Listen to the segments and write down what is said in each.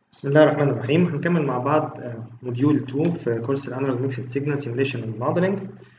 بسم الله الرحمن الرحيم هنكمل مع بعض موديول 2 في كورس الانالوج ميكسد سيجنال سيميليشن اند موديلنج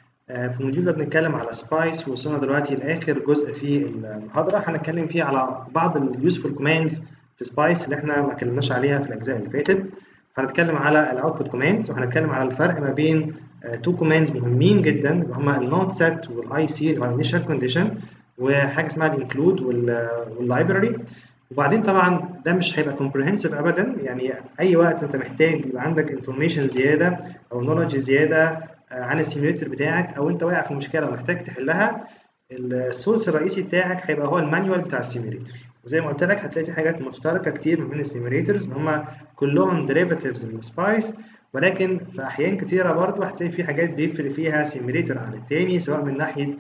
في الموديول ده بنتكلم على سبايس وصلنا دلوقتي لاخر جزء في المحاضره هنتكلم فيه على بعض اليوسفول كوماندز في سبايس اللي احنا ما اتكلمناش عليها في الاجزاء اللي فاتت هنتكلم على الاوتبوت كوماندز وهنتكلم على الفرق ما بين تو كوماندز مهمين جدا اللي هما النوت سيت والاي سي اللي هو الانيشال كونديشن وحاجه اسمها الانكلود واللايبراري وبعدين طبعا ده مش هيبقى كومبريهنسيف ابدا يعني اي وقت انت محتاج يبقى عندك انفورميشن زياده او نولج زياده عن السيميوليتر بتاعك او انت واقع في مشكله ومحتاج تحلها السورس الرئيسي بتاعك هيبقى هو المانيوال بتاع السيميوليتر وزي ما قلت لك هتلاقي في حاجات مشتركه كتير ما بين السيميوليترز ان هم كلهم ديريفاتيفز من سبايس ولكن في احيان كتيره برضه هتلاقي في حاجات بيفرق فيها سيميوليتر عن التاني سواء من ناحيه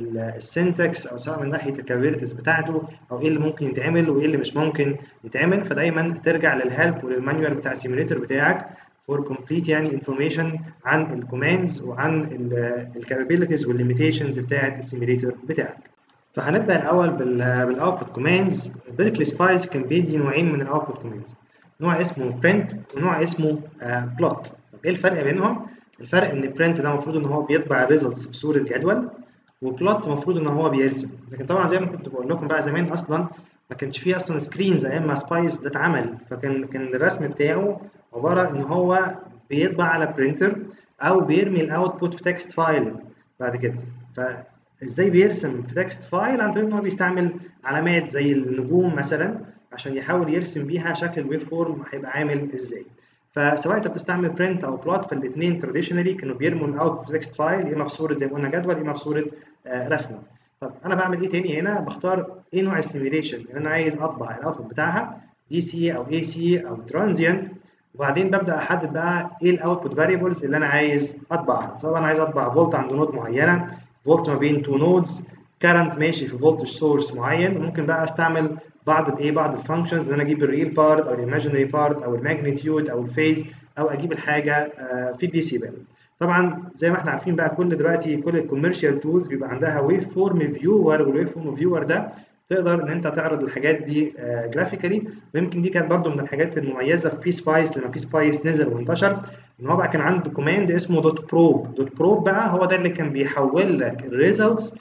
السنتكس او سواء من ناحيه الكابابيلتيز بتاعته او ايه اللي ممكن يتعمل وايه اللي مش ممكن يتعمل فدايما ترجع للهيلب وللمانيوال بتاع السيميوليتر بتاعك فور كومبليت يعني انفورميشن عن الكوماندز وعن الكابابيلتيز والليميتيشنز بتاعت السيميوليتر بتاعك فهنبدا الاول بالاوتبوت كوماندز بيركلي سبايس كان بيدي نوعين من الاوتبوت كوماندز نوع اسمه برنت ونوع اسمه بلوت طب ايه الفرق بينهم الفرق ان برنت ده المفروض ان هو بيطبع الريزلتس في صوره جدول وبلوت المفروض ان هو بيرسم لكن طبعا زي ما كنت بقول لكم بقى زمان اصلا ما كانش فيه اصلا سكرينز ايام ما سبايس ده اتعمل فكان كان الرسم بتاعه عباره ان هو بيطبع على برينتر او بيرمي الاوتبوت في تكست فايل بعد كده فازاي بيرسم في تكست فايل عن طريق ان هو بيستعمل علامات زي النجوم مثلا عشان يحاول يرسم بيها شكل الويف فورم هيبقى عامل ازاي فسواء انت بتستعمل برنت او بلوت فالاثنين تراديشنالي كانوا بيرموا الاوت في تكست فايل يا اما في صوره زي ما قلنا جدول يا اما في صوره آه رسمه طب انا بعمل ايه تاني هنا بختار ايه نوع السيميوليشن اللي انا عايز اطبع الاوتبوت بتاعها دي سي او اي سي او ترانزيانت وبعدين ببدا احدد بقى ايه الاوتبوت فاريبلز اللي انا عايز اطبعها طبعا عايز اطبع فولت عند نود معينه فولت ما بين تو نودز كارنت ماشي في فولتج سورس معين ممكن بقى استعمل بعض الايه بعض الفانكشنز ان انا اجيب الريل بارت او الايماجينري بارت او الماجنتيود او الفيز او اجيب الحاجه في الدي سي بال طبعا زي ما احنا عارفين بقى كل دلوقتي كل الكوميرشال تولز بيبقى عندها ويف فورم فيور والويف فورم فيور ده تقدر ان انت تعرض الحاجات دي جرافيكالي ويمكن دي كانت برضو من الحاجات المميزه في بي سبايس لما بي سبايس نزل وانتشر ان هو بقى كان عنده كوماند اسمه دوت بروب دوت بروب بقى هو ده اللي كان بيحول لك الريزلتس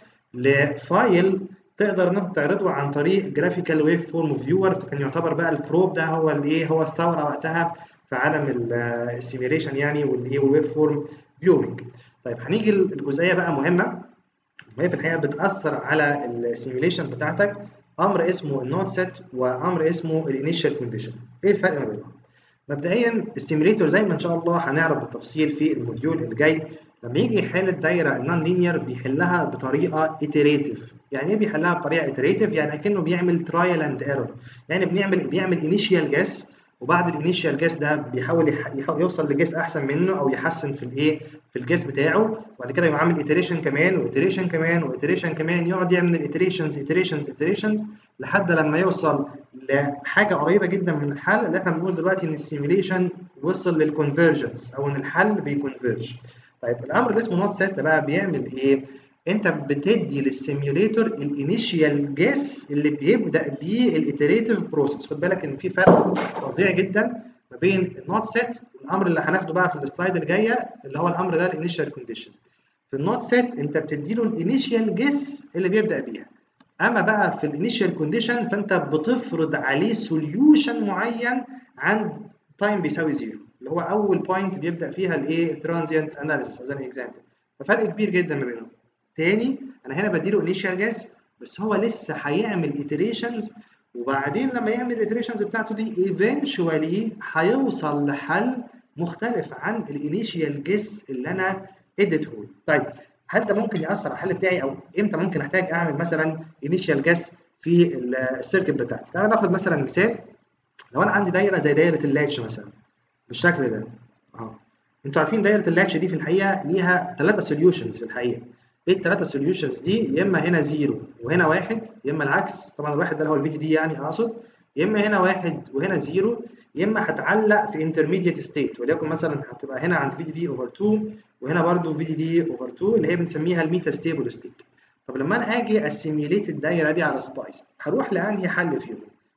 لفايل تقدر انك تعرضه عن طريق جرافيكال ويف فورم فيور فكان يعتبر بقى البروب ده هو الايه هو الثوره وقتها في عالم السيميوليشن يعني والايه والويف فورم فيورنج طيب هنيجي الجزئيه بقى مهمه وهي في الحقيقه بتاثر على السيميوليشن بتاعتك امر اسمه النوت سيت وامر اسمه الانيشال كونديشن ايه الفرق ما بينهم مبدئيا السيميوليتور زي ما ان شاء الله هنعرف بالتفصيل في الموديول اللي جاي لما يجي يحل الدايره النون لينير بيحلها بطريقه اتريتيف يعني ايه بيحلها بطريقه اتريتيف يعني كانه بيعمل ترايل اند ايرور يعني بنعمل بيعمل انيشيال جاس وبعد الانيشيال جاس ده بيحاول يوصل لجاس احسن منه او يحسن في الايه في الجاس بتاعه وبعد كده يقوم عامل اتريشن كمان واتريشن كمان واتريشن كمان يقعد يعمل الاتريشنز اتريشنز اتريشنز لحد لما يوصل لحاجه قريبه جدا من الحل اللي احنا بنقول دلوقتي ان السيميليشن وصل للكونفرجنس او ان الحل بيكونفرج طيب الامر اللي اسمه نوت سيت ده بقى بيعمل ايه؟ انت بتدي للسيميوليتور الانيشيال جيس اللي بيبدا بيه الاتريتيف بروسيس خد بالك ان في فرق فظيع جدا ما بين النوت سيت والامر اللي هناخده بقى في السلايد الجايه اللي هو الامر ده الانيشيال كونديشن في النوت سيت انت بتدي له الانيشيال جيس اللي بيبدا بيها اما بقى في الانيشيال كونديشن فانت بتفرض عليه سوليوشن معين عند تايم بيساوي زيرو اللي هو اول بوينت بيبدا فيها الايه الترانزيانت اناليسيس از ان اكزامبل ففرق كبير جدا ما بينهم تاني انا هنا بديله انيشال جاس بس هو لسه هيعمل ايتريشنز وبعدين لما يعمل الايتريشنز بتاعته دي ايفينشوالي هيوصل لحل مختلف عن الانيشيال جيس اللي انا اديته له طيب هل ده ممكن ياثر على الحل بتاعي او امتى ممكن احتاج اعمل مثلا انيشال جاس في السيركت بتاعتي تعالى ناخد مثلا مثال لو انا عندي دايره زي دايره اللاتش مثلا بالشكل ده اهو انتوا عارفين دايره اللاتش دي في الحقيقه ليها ثلاثه سوليوشنز في الحقيقه ايه الثلاثه سوليوشنز دي يا اما هنا زيرو وهنا واحد يا اما العكس طبعا الواحد ده اللي هو الفي دي دي يعني اقصد يا اما هنا واحد وهنا زيرو يا اما هتعلق في انترميديت ستيت وليكن مثلا هتبقى هنا عند في دي دي اوفر 2 وهنا برده في دي دي اوفر 2 اللي هي بنسميها الميتا ستيبل ستيت طب لما انا اجي اسيميوليت الدايره دي على سبايس هروح لانهي حل فيهم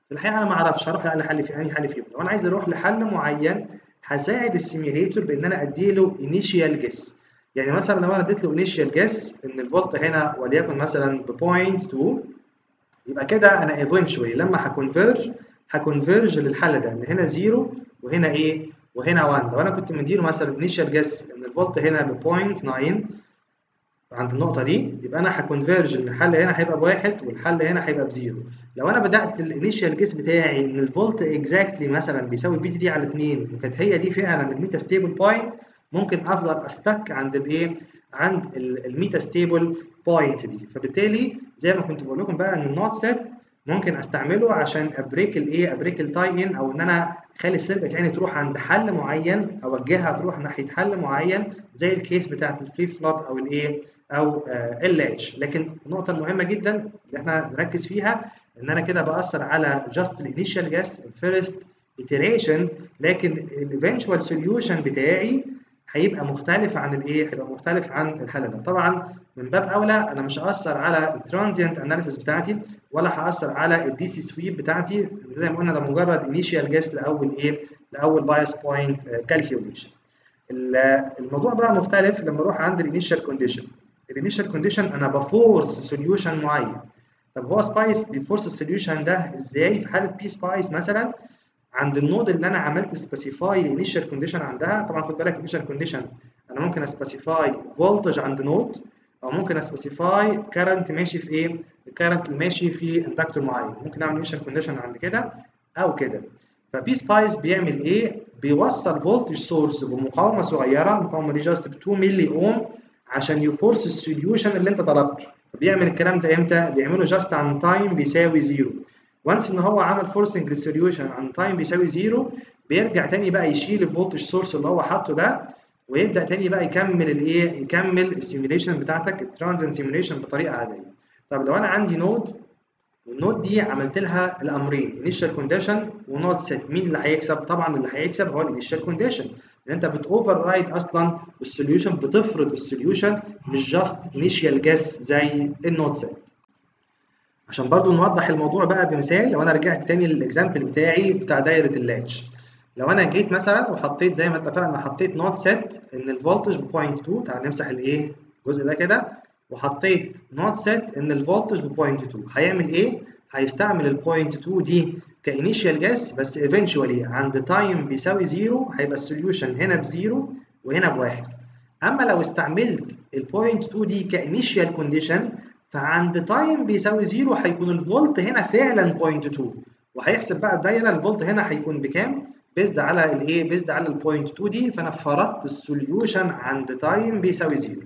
في الحقيقه انا ما اعرفش هروح لأنهي حل في انهي حل فيهم لو انا عايز اروح لحل معين هساعد السيميليتور بان انا ادي له انيشيال جيس يعني مثلا لو انا اديت له انيشيال جيس ان الفولت هنا وليكن مثلا ب 0.2 يبقى كده انا ايفينشولي لما هكونفيرج هكونفيرج للحل ده ان هنا 0 وهنا ايه وهنا 1 لو انا كنت مديله مثلا انيشال جيس ان الفولت هنا ب 0.9 عند النقطه دي يبقى انا هكونفيرج ان الحل هنا هيبقى بواحد والحل هنا هيبقى بزيرو لو انا بدات الانيشال جيس بتاعي ان الفولت اكزاكتلي مثلا بيساوي في دي على 2 وكانت هي دي فعلا الميتا ستيبل بوينت ممكن افضل استك عند الايه عند الميتا ستيبل بوينت دي فبالتالي زي ما كنت بقول لكم بقى ان النوت سيت ممكن استعمله عشان ابريك الايه ابريك التايم ان او ان انا اخلي السيركت يعني تروح عند حل معين اوجهها تروح ناحيه حل معين زي الكيس بتاعت الفليب فلوب او الايه او اللاتش لكن النقطه المهمه جدا اللي احنا نركز فيها ان انا كده باثر على جاست الانيشال جاس الفيرست iteration لكن الايفنشوال سوليوشن بتاعي هيبقى مختلف عن الايه؟ هيبقى مختلف عن الحل ده. طبعا من باب اولى انا مش هاثر على الترانزيانت اناليسيس بتاعتي ولا هاثر على الدي سي سويب بتاعتي زي ما قلنا ده مجرد انيشال جاس لاول ايه؟ لاول بايس بوينت كالكيوليشن. الموضوع بقى مختلف لما اروح عند الانيشال كونديشن. الانيشال كونديشن انا بفورس سوليوشن معين. طب هو سبايس بيفورس السوليوشن ده ازاي؟ في حاله بي سبايس مثلا عند النود اللي انا عملت سبيسيفاي الانيشال كونديشن عندها طبعا خد بالك الانيشال كونديشن انا ممكن اسبيسيفاي فولتج عند نود او ممكن اسبيسيفاي كارنت ماشي في ايه الكارنت اللي ماشي في اندكتور معين ممكن اعمل انيشال كونديشن عند كده او كده فبي سبايس بيعمل ايه بيوصل فولتج سورس بمقاومه صغيره المقاومه دي جاست ب 2 ملي اوم عشان يفورس السوليوشن اللي انت طلبته بيعمل الكلام ده امتى بيعمله جاست عن تايم بيساوي زيرو وانس ان هو عمل فورسنج للسوليوشن عن تايم بيساوي زيرو بيرجع تاني بقى يشيل الفولتج سورس اللي هو حاطه ده ويبدا تاني بقى يكمل الايه يكمل السيميليشن بتاعتك الترانزنت سيميليشن بطريقه عاديه طب لو انا عندي نود والنود دي عملت لها الامرين انيشال كونديشن ونود سيت مين اللي هيكسب طبعا اللي هيكسب هو الانيشال كونديشن لان انت بتوفر رايد اصلا السوليوشن بتفرض السوليوشن مش جاست انيشال جاس زي النود سيت عشان برضو نوضح الموضوع بقى بمثال لو انا رجعت تاني للاكزامبل بتاعي بتاع دايره اللاتش لو انا جيت مثلا وحطيت زي ما اتفقنا حطيت نوت سيت ان الفولتج ب 0.2 تعال نمسح الايه الجزء ده كده وحطيت نوت سيت ان الفولتج ب 0.2 هيعمل ايه هيستعمل ال 0.2 دي كانيشال جاس بس ايفينشولي عند تايم بيساوي زيرو هيبقى السوليوشن هنا بزيرو وهنا بواحد اما لو استعملت ال 0.2 دي كانيشال كونديشن فعند تايم بيساوي زيرو هيكون الفولت هنا فعلا 0.2 وهيحسب بقى الدايره الفولت هنا هيكون بكام بيزد على الايه بيزد على ال 0.2 دي فانا فرضت السوليوشن عند تايم بيساوي زيرو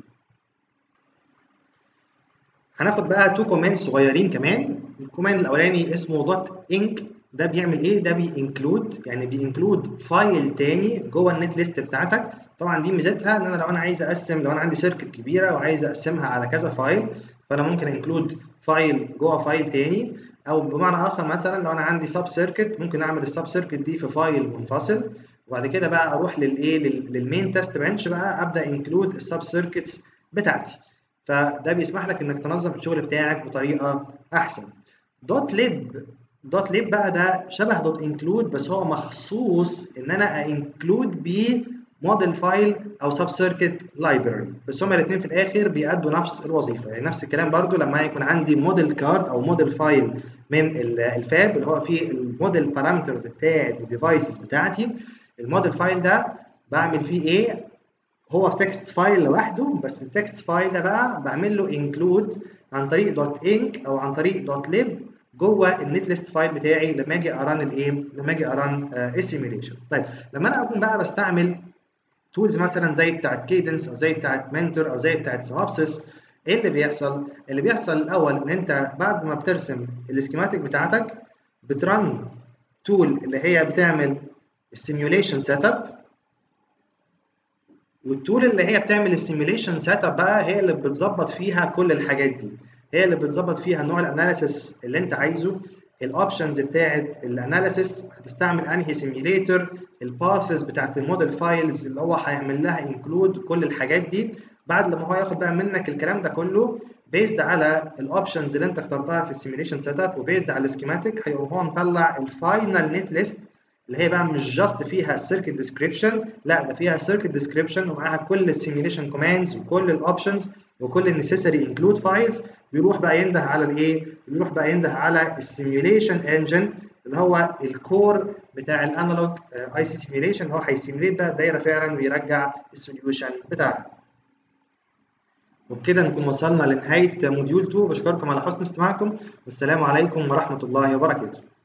هناخد بقى تو كوماند صغيرين كمان الكوماند الاولاني اسمه دوت انك ده بيعمل ايه ده بينكلود يعني بينكلود فايل تاني جوه النت ليست بتاعتك طبعا دي ميزتها ان انا لو انا عايز اقسم لو انا عندي سيركت كبيره وعايز اقسمها على كذا فايل فانا ممكن انكلود فايل جوه فايل تاني او بمعنى اخر مثلا لو انا عندي سب سيركت ممكن اعمل السب سيركت دي في فايل منفصل وبعد كده بقى اروح للايه للمين تيست بنش بقى ابدا انكلود السب سيركتس بتاعتي فده بيسمح لك انك تنظم الشغل بتاعك بطريقه احسن دوت ليب دوت ليب بقى ده شبه دوت انكلود بس هو مخصوص ان انا انكلود بيه موديل فايل او سب سيركت لايبراري بس هما الاثنين في الاخر بيأدوا نفس الوظيفه يعني نفس الكلام برضو لما يكون عندي موديل كارد او موديل فايل من الفاب اللي هو فيه الموديل بارامترز بتاعت الديفايسز بتاعتي الموديل فايل ده بعمل فيه ايه هو في تكست فايل لوحده بس التكست فايل ده بقى بعمل له انكلود عن طريق دوت انك او عن طريق دوت ليب جوه النت ليست فايل بتاعي لما اجي اران الايه لما اجي اران السيميليشن طيب لما انا اكون بقى بستعمل تولز مثلا زي بتاعت كيدنس او زي بتاعت منتور او زي بتاعت سينابسس ايه اللي بيحصل؟ اللي بيحصل الاول ان انت بعد ما بترسم السكيماتيك بتاعتك بترن تول اللي هي بتعمل السيميوليشن سيت اب والتول اللي هي بتعمل السيميوليشن سيت اب بقى هي اللي بتظبط فيها كل الحاجات دي هي اللي بتظبط فيها نوع الاناليسيس اللي انت عايزه الاوبشنز بتاعت الاناليسيس هتستعمل انهي سيميوليتر الباثز بتاعت الموديل فايلز اللي هو هيعمل لها انكلود كل الحاجات دي بعد لما هو ياخد بقى منك الكلام ده كله بيزد على الاوبشنز اللي انت اخترتها في السيميليشن سيت اب وبيزد على السكيماتيك هيقوم هو مطلع الفاينل نت ليست اللي هي بقى مش جاست فيها السيركت ديسكريبشن لا ده فيها السيركت ديسكريبشن ومعاها كل السيميليشن كوماندز وكل الاوبشنز وكل النسيسري انكلود فايلز بيروح بقى ينده على الايه؟ بيروح بقى ينده على السيميوليشن انجن اللي هو الكور بتاع الانالوج اي سي سيميوليشن هو هيسيميليت بقى الدايره فعلا ويرجع السوليوشن بتاعها. وبكده نكون وصلنا لنهايه موديول 2 بشكركم على حسن استماعكم والسلام عليكم ورحمه الله وبركاته.